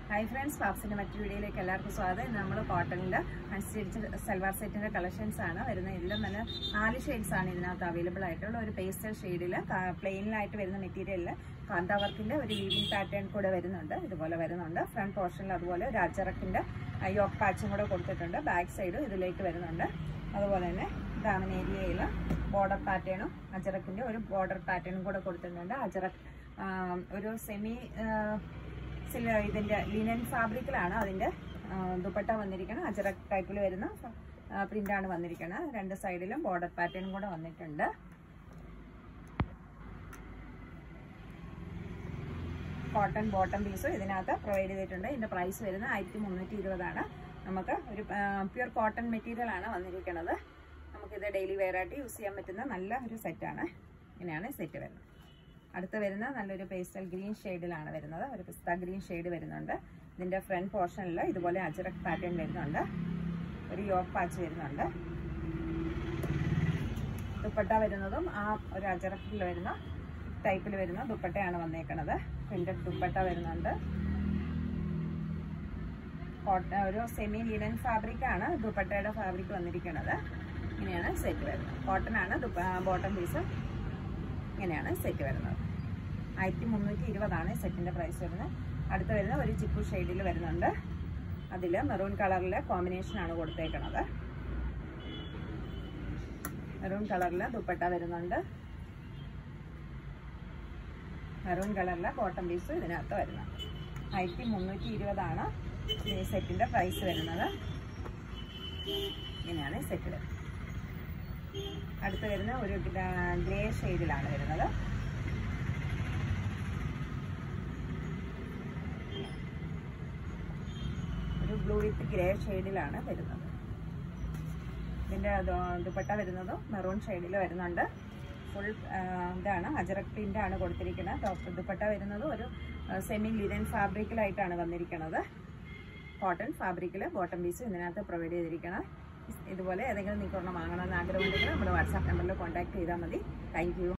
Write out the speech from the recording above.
hi friends പാപ്സിന്റെ മറ്റൊരു വീഡിയോയിലേക്ക് എല്ലാവർക്കും സ്വാഗതം ഇന്ന് നമ്മൾ കോട്ടണിന്റെ അൺസ്റ്റിച്ച് സൽവാർ സെറ്റിന്റെ കളക്ഷൻസ് ആണ് വരുന്നത് ഇതിലും നല്ല നാല് ഷെയ്ഡ്സ് ആണ് ഇതിനകത്ത് അവൈലബിൾ ആയിട്ടുള്ള ഒരു പേസ്റ്റൽ ഷെയ്ഡിൽ പ്ലെയിനിലായിട്ട് വരുന്ന മെറ്റീരിയലിൽ കാന്ത വർക്കിന്റെ ഒരു വീവിംഗ് പാറ്റേൺ കൂടെ വരുന്നുണ്ട് ഇതുപോലെ വരുന്നുണ്ട് ഫ്രണ്ട് പോർഷനിൽ അതുപോലെ ഒരു അജറക്കിന്റെ യോക്ക് പാച്ചും കൂടെ കൊടുത്തിട്ടുണ്ട് ബാക്ക് സൈഡും ഇതിലേക്ക് വരുന്നുണ്ട് അതുപോലെ തന്നെ ഡാമൻ ഏരിയയിൽ ബോർഡർ പാറ്റേണും അജറക്കിന്റെ ഒരു ബോർഡർ പാറ്റേണും കൂടെ കൊടുത്തിട്ടുണ്ട് അജറക് ഒരു സെമി സില ഇതിന്റെ ലിനൻ ഫാബ്രിക്കിലാണ് അതിന്റെ ആ, ദുപ്പട്ട വന്നിരിക്കുന്നത് അജറക് ടൈപ്പിൽ വരുന്ന പ്രിന്റ് ആണ് വന്നിരിക്കുന്നത് രണ്ട് സൈഡിലും ബോർഡർ പാറ്റേണും കൂടെ വന്നിട്ടുണ്ട് കോട്ടൺ ബോട്ടം പീസും ഇതിനകത്ത് പ്രൊവൈഡ് ചെയ്തിട്ടുണ്ട് ഇതിന്റെ പ്രൈസ് വരുന്നത് ആയിരത്തി മുന്നൂറ്റി ഇരുപതാണ് നമുക്ക് ഒരു പ്യുർ കോട്ടൺ മെറ്റീരിയൽ ആണ് വന്നിരിക്കുന്നത് നമുക്കിത് ഡെയിലി വെയർ ആയിട്ട് യൂസ് ചെയ്യാൻ പറ്റുന്ന നല്ല ഒരു സെറ്റാണ് ഇങ്ങനെയാണ് സെറ്റ് വരുന്നത് അടുത്ത് വരുന്ന നല്ലൊരു പേസ്റ്റൽ ഗ്രീൻ ഷെയ്ഡിലാണ് വരുന്നത് ഒരു പിസ്ത ഗ്രീൻ ഷെയ്ഡ് വരുന്നുണ്ട് ഇതിന്റെ ഫ്രണ്ട് പോർഷനിൽ ഇതുപോലെ അജറക് പാറ്റേൺ വരുന്നുണ്ട് ഒരു യോക്ക് പാച്ച് വരുന്നുണ്ട് ദുപ്പട്ട വരുന്നതും ആ ഒരു അജറക്കിൽ വരുന്ന ടൈപ്പിൽ വരുന്ന ദുപ്പട്ടയാണ് വന്നേക്കുന്നത് പ്രിന്റഡ് ദുപ്പട്ട വരുന്നുണ്ട് കോട്ടൺ ഒരു സെമി ലിനൻ ഫാബ്രിക് ആണ് ദുപ്പട്ടയുടെ ഫാബ്രിക് വന്നിരിക്കുന്നത് ഇങ്ങനെയാണ് സെറ്റ് വരുന്നത് കോട്ടൺ ആണ് ബോട്ടം പീസ് ഇങ്ങനെയാണ് സെറ്റ് വരുന്നത് ആയിരത്തി മുന്നൂറ്റി ഇരുപതാണ് സെറ്റിന്റെ പ്രൈസ് വരുന്നത് അടുത്ത് വരുന്ന ഒരു ചിക്കു ഷെയ്ഡിൽ വരുന്നുണ്ട് അതിൽ മെറൂൺ കളറിലെ കോമ്പിനേഷൻ ആണ് കൊടുത്തേക്കുന്നത് മെറൂൺ കളറിൽ ദുപ്പട്ട വരുന്നുണ്ട് മെറൂൺ കളറിലെ ബോട്ടം പീസ് ഇതിനകത്ത് വരുന്നത് ആയിരത്തി മുന്നൂറ്റി ഇരുപതാണ് ഈ സെറ്റിന്റെ പ്രൈസ് വരുന്നത് ഇങ്ങനെയാണ് സെറ്റ് വരുന്നത് അടുത്ത് വരുന്ന ഒരു ഗ്രേ ഷെയ്ഡിലാണ് വരുന്നത് ഒരു ബ്ലൂ വിത്ത് ഗ്രേ ഷെയ്ഡിലാണ് വരുന്നത് ഇതിന്റെ ദു- ദുപ്പട്ട വരുന്നത് മെറൂൺ ഷെയ്ഡിൽ വരുന്നുണ്ട് ഫുൾ ഇതാണ് അജറക് പ്രിന്റ് ആണ് കൊടുത്തിരിക്കുന്നത് ടോപ്പ് ദുപ്പട്ട വരുന്നത് ഒരു സെമി ലിനൻ ഫാബ്രിക്കിലായിട്ടാണ് വന്നിരിക്കുന്നത് കോട്ടൺ ഫാബ്രിക്കിൽ ബോട്ടം പീസ് ഇതിനകത്ത് പ്രൊവൈഡ് ചെയ്തിരിക്കണം ഇതുപോലെ ഏതെങ്കിലും നിങ്ങൾക്ക് ഒരെണ്ണം വാങ്ങണമെന്ന് ആഗ്രഹമുണ്ടെങ്കിൽ നമ്മുടെ വാട്സാപ്പ് നമ്പറിൽ കോൺടാക്ട് ചെയ്താൽ മതി താങ്ക്